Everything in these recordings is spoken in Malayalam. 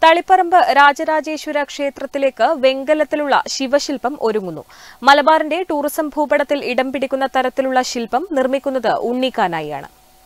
തളിപ്പറമ്പ് രാജരാജേശ്വര ക്ഷേത്രത്തിലേക്ക് വെങ്കലത്തിലുള്ള ശിവശില്പം ഒരുങ്ങുന്നു മലബാറിന്റെ ടൂറിസം ഭൂപടത്തിൽ ഇടം പിടിക്കുന്ന തരത്തിലുള്ള ശില്പം നിർമ്മിക്കുന്നത് ഉണ്ണിക്കാനായിയാണ്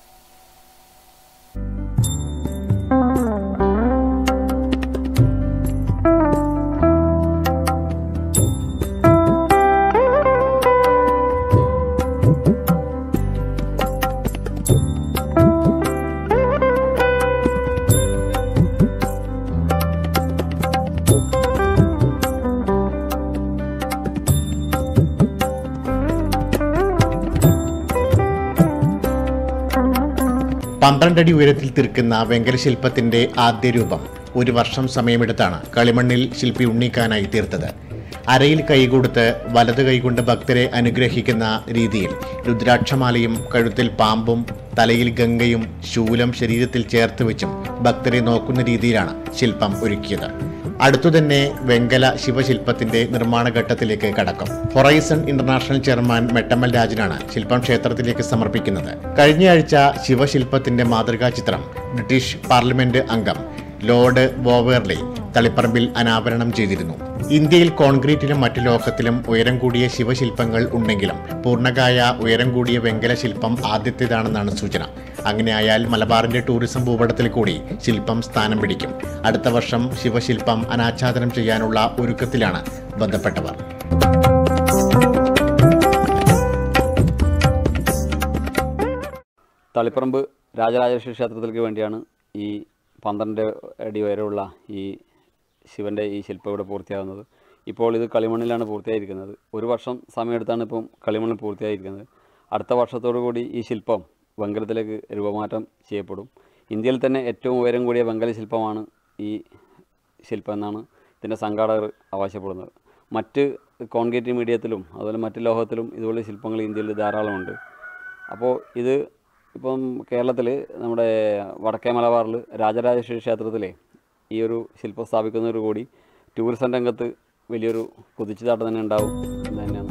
പന്ത്രണ്ടടി ഉയരത്തിൽ തീർക്കുന്ന വെങ്കല ശില്പത്തിന്റെ ആദ്യ രൂപം ഒരു വർഷം സമയമെടുത്താണ് കളിമണ്ണിൽ ശില്പി ഉണ്ണിക്കാനായി തീർത്തത് അരയിൽ കൈകൊടുത്ത് വലതു കൈകൊണ്ട് ഭക്തരെ അനുഗ്രഹിക്കുന്ന രീതിയിൽ രുദ്രാക്ഷമാലയും കഴുത്തിൽ പാമ്പും തലയിൽ ഗംഗയും ശൂലം ശരീരത്തിൽ ചേർത്ത് വെച്ചും ഭക്തരെ നോക്കുന്ന രീതിയിലാണ് ശില്പം ഒരുക്കിയത് അടുത്തുതന്നെ വെങ്കല ശിവശില്പത്തിന്റെ നിർമ്മാണ ഘട്ടത്തിലേക്ക് കടക്കും ഹൊറൈസൺ ഇന്റർനാഷണൽ ചെയർമാൻ മെട്ടമ്മൽ രാജനാണ് ശില്പം ക്ഷേത്രത്തിലേക്ക് സമർപ്പിക്കുന്നത് കഴിഞ്ഞയാഴ്ച ശിവശില്പത്തിന്റെ മാതൃകാ ചിത്രം ബ്രിട്ടീഷ് പാർലമെന്റ് അംഗം ലോർഡ് വോവേർലി തളിപ്പറമ്പിൽ അനാവരണം ചെയ്തിരുന്നു ഇന്ത്യയിൽ കോൺക്രീറ്റിലും മറ്റു ലോഹത്തിലും ഉയരം കൂടിയ ശിവശില്പങ്ങൾ ഉണ്ടെങ്കിലും പൂർണ്ണകായ ഉയരം കൂടിയ വെങ്കല ശില്പം ആദ്യത്തേതാണെന്നാണ് സൂചന അങ്ങനെയായാൽ മലബാറിന്റെ ടൂറിസം ഭൂപടത്തിൽ കൂടി ശില്പം സ്ഥാനം പിടിക്കും അടുത്ത വർഷം ശിവശില്പം അനാച്ഛാദനം ചെയ്യാനുള്ള ഒരുക്കത്തിലാണ് ബന്ധപ്പെട്ടവർ തളിപ്പറമ്പ് രാജരാജേശ്വര ക്ഷേത്രത്തിലേക്ക് വേണ്ടിയാണ് ഈ പന്ത്രണ്ട് അടി ഉയരമുള്ള ഈ ശിവൻ്റെ ഈ ശില്പം ഇവിടെ പൂർത്തിയാകുന്നത് ഇപ്പോൾ ഇത് കളിമണ്ണിലാണ് പൂർത്തിയായിരിക്കുന്നത് ഒരു വർഷം സമയമെടുത്താണ് ഇപ്പം കളിമണ്ണിൽ പൂർത്തിയായിരിക്കുന്നത് അടുത്ത വർഷത്തോടു കൂടി ഈ ശില്പം വെങ്കലത്തിലേക്ക് രൂപമാറ്റം ചെയ്യപ്പെടും ഇന്ത്യയിൽ തന്നെ ഏറ്റവും ഉയരം കൂടിയ വെങ്കല ശില്പമാണ് ഈ ശില്പം എന്നാണ് ഇതിൻ്റെ സംഘാടകർ അവകാശപ്പെടുന്നത് മറ്റ് കോൺക്രീറ്റ് മീഡിയത്തിലും അതുപോലെ മറ്റ് ലോഹത്തിലും ഇതുപോലെ ശില്പങ്ങൾ ഇന്ത്യയിൽ ധാരാളമുണ്ട് അപ്പോൾ ഇത് ഇപ്പം കേരളത്തിൽ നമ്മുടെ വടക്കേ മലബാറിൽ രാജരാജേശ്വരി ക്ഷേത്രത്തിലെ ഈ ഒരു ശില്പം സ്ഥാപിക്കുന്നതോടുകൂടി ടൂറിസം രംഗത്ത് വലിയൊരു കുതിച്ചുചാട്ടം തന്നെ ഉണ്ടാവും എന്ന് തന്നെയാണ്